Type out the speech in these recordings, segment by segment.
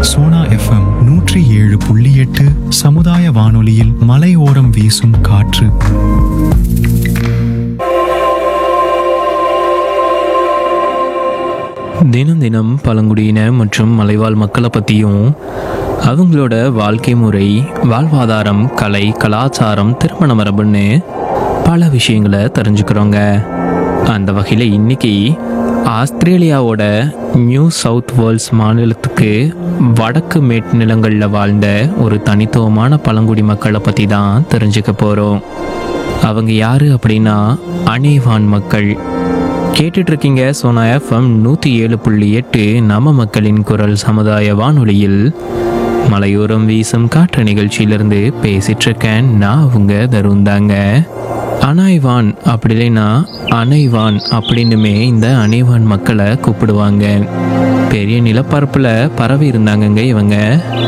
Sona FM நூற்றி ஏழு புள்ளி எட்டு சமுதாய வானொலியில் மலையோரம் வீசும் காற்று தினம் தினம் பழங்குடியினர் மற்றும் மலைவாழ் மக்களை பற்றியும் அவங்களோட வாழ்க்கை முறை வாழ்வாதாரம் கலை கலாச்சாரம் திருமண மரபுன்னு பல விஷயங்களை தெரிஞ்சுக்கிறோங்க அந்த வகையில் இன்னைக்கு ஆஸ்திரேலியாவோட நியூ சவுத் வேல்ஸ் மாநிலத்துக்கு வடக்கு மேட்டு நிலங்களில் வாழ்ந்த ஒரு தனித்துவமான பழங்குடி மக்களை பற்றி தான் தெரிஞ்சுக்க போகிறோம் அவங்க யாரு அப்படின்னா அனேவான் மக்கள் கேட்டுட்டு இருக்கீங்க சோனா எஃப்எம் நூற்றி ஏழு புள்ளி எட்டு நம்ம மக்களின் குரல் சமுதாய வானொலியில் மலையோரம் வீசும் காற்று நிகழ்ச்சியிலிருந்து பேசிட்டு இருக்கேன் நான் அவங்க தருண் தாங்க அனாய்வான் அப்படி இல்லைன்னா அனைவான் அப்படின்னுமே இந்த அனைவான் மக்களை கூப்பிடுவாங்க பெரிய நிலப்பரப்பில் பரவி இருந்தாங்கங்க இவங்க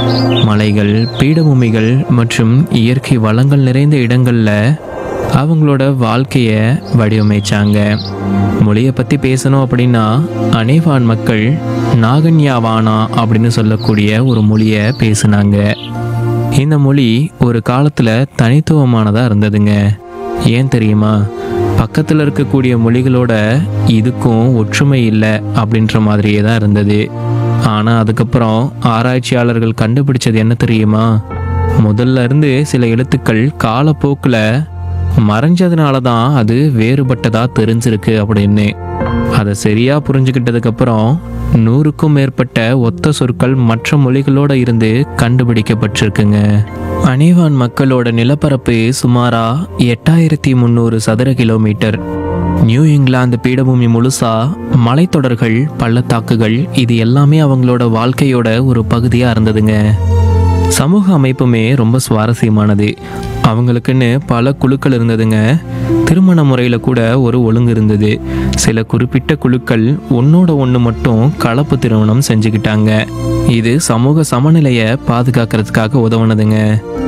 மலைகள் பீடபூமிகள் மற்றும் இயற்கை வளங்கள் நிறைந்த இடங்களில் அவங்களோட வாழ்க்கையை வடிவமைச்சாங்க மொழியை பற்றி பேசணும் அப்படின்னா அனேவான் மக்கள் நாகன்யாவானா அப்படின்னு சொல்லக்கூடிய ஒரு மொழியை பேசுனாங்க இந்த மொழி ஒரு காலத்தில் தனித்துவமானதாக இருந்ததுங்க ஏன் தெரியுமா பக்கத்தில் இருக்கக்கூடிய மொழிகளோட இதுக்கும் ஒற்றுமை இல்லை அப்படின்ற மாதிரியே தான் இருந்தது ஆனால் அதுக்கப்புறம் ஆராய்ச்சியாளர்கள் கண்டுபிடிச்சது என்ன தெரியுமா முதல்ல இருந்து சில எழுத்துக்கள் காலப்போக்கில் மறைஞ்சதுனால தான் அது வேறுபட்டதா தெரிஞ்சிருக்கு அப்படின்னு அதை சரியா புரிஞ்சுக்கிட்டதுக்கு அப்புறம் நூறுக்கும் மேற்பட்ட ஒத்த சொற்கள் மற்ற மொழிகளோட இருந்து கண்டுபிடிக்கப்பட்டிருக்குங்க அனேவான் மக்களோட நிலப்பரப்பு சுமாரா எட்டாயிரத்தி முந்நூறு சதுர கிலோமீட்டர் நியூ இங்கிலாந்து பீடபூமி முழுசா மலைத்தொடர்கள் பள்ளத்தாக்குகள் இது எல்லாமே அவங்களோட வாழ்க்கையோட ஒரு பகுதியாக இருந்ததுங்க சமூக அமைப்புமே ரொம்ப சுவாரஸ்யமானது அவங்களுக்குன்னு பல குழுக்கள் இருந்ததுங்க திருமண முறையில் கூட ஒரு ஒழுங்கு இருந்தது சில குறிப்பிட்ட குழுக்கள் ஒன்னோட ஒன்று மட்டும் கலப்பு திருமணம் செஞ்சுக்கிட்டாங்க இது சமூக சமநிலையை பாதுகாக்கிறதுக்காக உதவுனதுங்க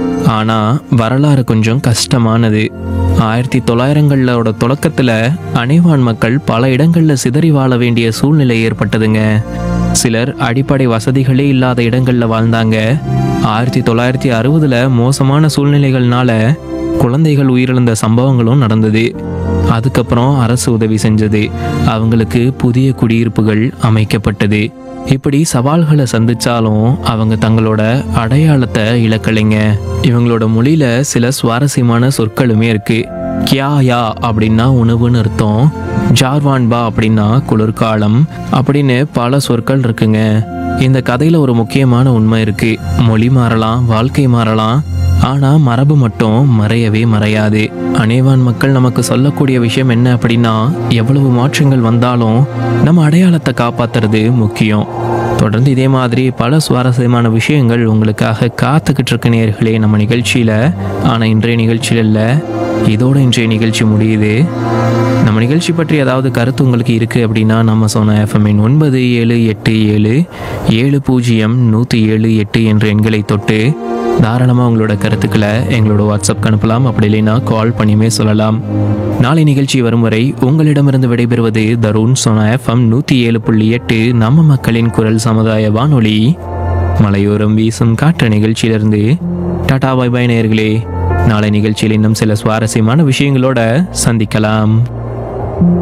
ஆனால் வரலாறு கொஞ்சம் கஷ்டமானது ஆயிரத்தி தொள்ளாயிரங்களோட தொடக்கத்தில் அனைவான் மக்கள் பல இடங்களில் சிதறி வாழ வேண்டிய சூழ்நிலை ஏற்பட்டதுங்க சிலர் அடிப்படை வசதிகளே இல்லாத இடங்களில் வாழ்ந்தாங்க ஆயிரத்தி தொள்ளாயிரத்தி அறுபதுல மோசமான சூழ்நிலைகள்னால குழந்தைகள் உயிரிழந்த சம்பவங்களும் நடந்தது அதுக்கப்புறம் அரசு உதவி செஞ்சது அவங்களுக்கு புதிய குடியிருப்புகள் அமைக்கப்பட்டது இப்படி சவால்களை சந்திச்சாலும் அவங்க தங்களோட அடையாளத்தை இழக்கலைங்க இவங்களோட மொழியில சில சுவாரஸ்யமான சொற்களுமே இருக்கு கியா யா அப்படின்னா உணவுன்னு அர்த்தம் ஜார்வான்பா அப்படின்னா குளிர்காலம் அப்படின்னு பல சொற்கள் இருக்குங்க இந்த கதையில ஒரு முக்கியமான உண்மை இருக்கு மொழி மாறலாம் வாழ்க்கை மாறலாம் ஆனா மரபு மட்டும் மறையவே மறையாது அனேவான் மக்கள் நமக்கு சொல்லக்கூடிய விஷயம் என்ன அப்படின்னா எவ்வளவு மாற்றங்கள் வந்தாலும் நம்ம அடையாளத்தை காப்பாத்துறது முக்கியம் தொடர்ந்து இதே மாதிரி பல சுவாரஸ்யமான விஷயங்கள் உங்களுக்காக காத்துக்கிட்டு இருக்க நேர்களே நம்ம நிகழ்ச்சியில ஆனா இன்றைய நிகழ்ச்சியில் இல்லை இதோட இன்றைய நிகழ்ச்சி முடியுது நம்ம நிகழ்ச்சி பற்றி ஏதாவது கருத்து உங்களுக்கு இருக்குது அப்படின்னா நம்ம சொன்ன எஃப்எம்என் ஒன்பது ஏழு எட்டு ஏழு ஏழு பூஜ்ஜியம் நூற்றி ஏழு எட்டு என்ற எண்களை தொட்டு தாராளமாக உங்களோட கருத்துக்களை எங்களோட வாட்ஸ்அப்க்கு அனுப்பலாம் அப்படி இல்லைன்னா கால் பண்ணியுமே சொல்லலாம் நாளை நிகழ்ச்சி வரும் வரை உங்களிடமிருந்து விடைபெறுவது தருண் சோனா எஃப்எம் நூற்றி ஏழு புள்ளி எட்டு நம்ம மக்களின் குரல் சமுதாய வானொலி மலையோரம் வீசும் காற்று நிகழ்ச்சியிலிருந்து டாடா பை பை நேயர்களே நாளை நிகழ்ச்சியில் இன்னும் சில சுவாரஸ்யமான விஷயங்களோட சந்திக்கலாம்